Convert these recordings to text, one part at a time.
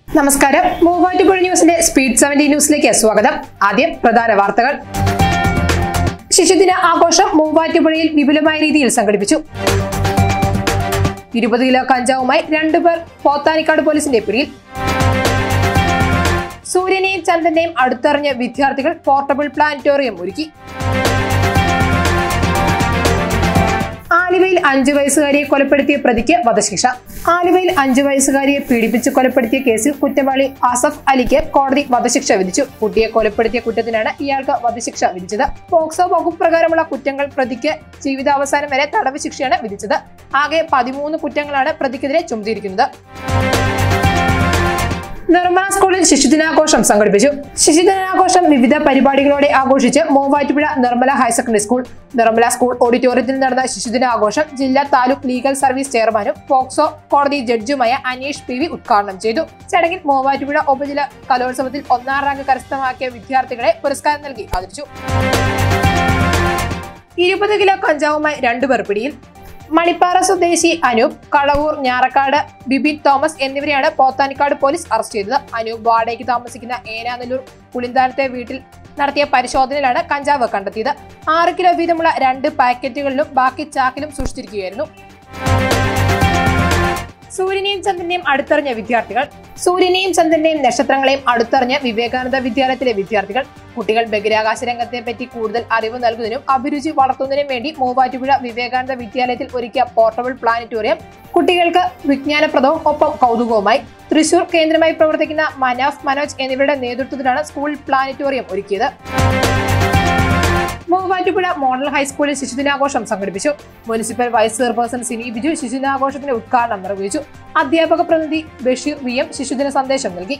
നമസ്കാരം മൂവാറ്റുപുഴ ന്യൂസിന്റെ speed seventy ന്യൂസിലേക്ക് സ്വാഗതം ആദ്യം പ്രധാന വാർത്തകൾ ശിശുദിന ആഘോഷം മൂവാറ്റുപുഴയിൽ വിപുലമായ രീതിയിൽ സംഘടിപ്പിച്ചു ഇരുപത് കിലോ കഞ്ചാവുമായി രണ്ടുപേർ പോത്താനിക്കാട് പോലീസിന്റെ പിടിയിൽ സൂര്യനെയും ചന്ദ്രനെയും അടുത്തറിഞ്ഞ വിദ്യാർത്ഥികൾ പോർട്ടബിൾ പ്ലാനറ്റോറിയം ഒരുക്കി ആലുവയിൽ അഞ്ചു വയസ്സുകാരിയെ കൊലപ്പെടുത്തിയ പ്രതിക്ക് വധശിക്ഷ ആലുവയിൽ അഞ്ചു വയസ്സുകാരിയെ പീഡിപ്പിച്ച് കൊലപ്പെടുത്തിയ കേസിൽ കുറ്റവാളി അസഫ് അലിക്ക് കോടതി വധശിക്ഷ വിധിച്ചു കുട്ടിയെ കൊലപ്പെടുത്തിയ കുറ്റത്തിനാണ് ഇയാൾക്ക് വധശിക്ഷ വിധിച്ചത് പോക്സോ വകുപ്പ് പ്രകാരമുള്ള കുറ്റങ്ങൾ പ്രതിക്ക് ജീവിതാവസാനം വരെ തടവ് ശിക്ഷയാണ് വിധിച്ചത് ആകെ പതിമൂന്ന് കുറ്റങ്ങളാണ് പ്രതിക്കെതിരെ ചുമത്തിയിരിക്കുന്നത് നിർമ്മല സ്കൂളിൽ ശിശുദിനാഘോഷം സംഘടിപ്പിച്ചു ശിശുദിനാഘോഷം വിവിധ പരിപാടികളോടെ ആഘോഷിച്ച് Muvattupuzha Nirmala higher secondary school Nirmala school ഓഡിറ്റോറിയത്തിൽ നടന്ന ശിശുദിനാഘോഷം ജില്ലാ താലൂക്ക് ലീഗൽ സർവീസ് ചെയർമാനും പോക്സോ കോടതി ജഡ്ജുമായ അനീഷ് പി വി ഉദ്ഘാടനം ചെയ്തു ചടങ്ങിൽ മൂവാറ്റുപുഴ ഉപജില്ല കലോത്സവത്തിൽ ഒന്നാം റാങ്ക് കരസ്ഥമാക്കിയ വിദ്യാർത്ഥികളെ പുരസ്കാരം നൽകി ആദരിച്ചു ഇരുപത് കിലോ കഞ്ചാവുമായി രണ്ടുപേർ പിടിയിൽ മണിപ്പാറ സ്വദേശി അനൂപ് കളവൂർ ഞാറക്കാട് ബിബിൻ തോമസ് എന്നിവരെയാണ് പോത്താനിക്കാട് പോലീസ് അറസ്റ്റ് ചെയ്തത് അനൂപ് വാടകയ്ക്ക് താമസിക്കുന്ന ഏനാനല്ലൂർ പുളിന്താനത്തെ വീട്ടിൽ നടത്തിയ പരിശോധനയിലാണ് കഞ്ചാവ് കണ്ടെത്തിയത് ആറ് കിലോ വീതമുള്ള രണ്ട് പാക്കറ്റുകളിലും ബാക്കി ചാക്കിലും സൂക്ഷിച്ചിരിക്കുകയായിരുന്നു സൂര്യനെയും ചന്ദ്രനെയും അടുത്തറിഞ്ഞ വിദ്യാർത്ഥികൾ സൂര്യനെയും ചന്ദ്രനെയും നക്ഷത്രങ്ങളെയും അടുത്തറിഞ്ഞ വിവേകാനന്ദ വിദ്യാലയത്തിലെ വിദ്യാർത്ഥികൾ കുട്ടികൾ ബഹിരാകാശ രംഗത്തെ പറ്റി കൂടുതൽ അറിവ് നൽകുന്നതിനും അഭിരുചി വളർത്തുന്നതിനും വേണ്ടി മൂവാറ്റുപുഴ വിവേകാനന്ദ വിദ്യാലയത്തിൽ ഒരുക്കിയ പോർട്ടബിൾ പ്ലാനറ്റോറിയം കുട്ടികൾക്ക് വിജ്ഞാനപ്രദവും ഒപ്പം കൗതുകവുമായി തൃശൂർ കേന്ദ്രമായി പ്രവർത്തിക്കുന്ന മനാഫ് മനോജ് എന്നിവരുടെ നേതൃത്വത്തിലാണ് സ്കൂൾ പ്ലാനറ്റോറിയം ഒരുക്കിയത് മൂവാറ്റുപുഴ മോഡൽ ഹൈസ്കൂളിൽ ശിശുദിനാഘോഷം സംഘടിപ്പിച്ചു municipal vice chairperson Sini Biju ശിശുദിനാഘോഷത്തിന്റെ ഉദ്ഘാടനം നിർവഹിച്ചു അധ്യാപക പ്രതിനിധി ബഷീർ വി എം ശിശുദിന സന്ദേശം നൽകി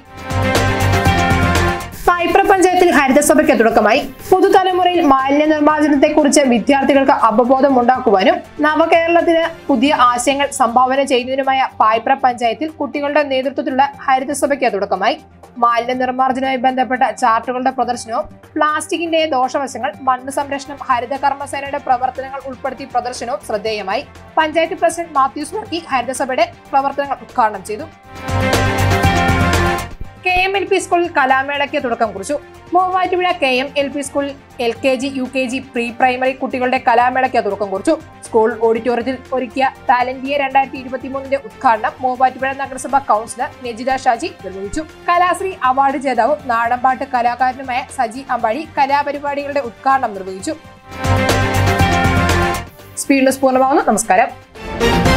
പായിപ്ര പഞ്ചായത്തിൽ ഹരിതസഭയ്ക്ക് തുടക്കമായി പുതുതലമുറയിൽ മാലിന്യ നിർമ്മാർജ്ജനത്തെക്കുറിച്ച് വിദ്യാർത്ഥികൾക്ക് അവബോധം ഉണ്ടാക്കുവാനും നവകേരളത്തിന് പുതിയ ആശയങ്ങൾ സംഭാവന ചെയ്യുന്നതിനുമായ പായിപ്ര പഞ്ചായത്തിൽ കുട്ടികളുടെ നേതൃത്വത്തിലുള്ള ഹരിതസഭയ്ക്ക് തുടക്കമായി മാലിന്യ നിർമ്മാർജ്ജനവുമായി ബന്ധപ്പെട്ട ചാർട്ടുകളുടെ പ്രദർശനവും പ്ലാസ്റ്റിക്കിന്റെ ദോഷവശങ്ങൾ മണ്ണ് സംരക്ഷണം ഹരിത കർമ്മസേനയുടെ പ്രവർത്തനങ്ങൾ ഉൾപ്പെടുത്തി പ്രദർശനവും ശ്രദ്ധേയമായി പഞ്ചായത്ത് പ്രസിഡന്റ് മാത്യൂസ് വർക്കി ഹരിതസഭയുടെ പ്രവർത്തനങ്ങൾ ഉദ്ഘാടനം ചെയ്തു കെ എം എൽ പി സ്കൂളിൽ കലാമേളയ്ക്ക് തുടക്കം കുറിച്ചു Muvattupuzha K M L P സ്കൂളിൽ L K G U K G pre primary കുട്ടികളുടെ കലാമേളയ്ക്ക് തുടക്കം കുറിച്ചു സ്കൂൾ ഓഡിറ്റോറിയത്തിൽ ഒരുക്കിയ ടാലന്റിയ രണ്ടായിരത്തി ഇരുപത്തി മൂന്നിന്റെ ഉദ്ഘാടനം മൂവാറ്റുപുഴ നഗരസഭ കൗൺസിലർ നെജിത ഷാജി നിർവഹിച്ചു കലാശ്രീ അവാർഡ് ജേതാവും നാടൻപാട്ട് കലാകാരനുമായ സജി അമ്പാടി കലാപരിപാടികളുടെ ഉദ്ഘാടനം നിർവഹിച്ചു സ്പീഡ് ന്യൂസ് പൂർണ്ണമാവുന്നു നമസ്കാരം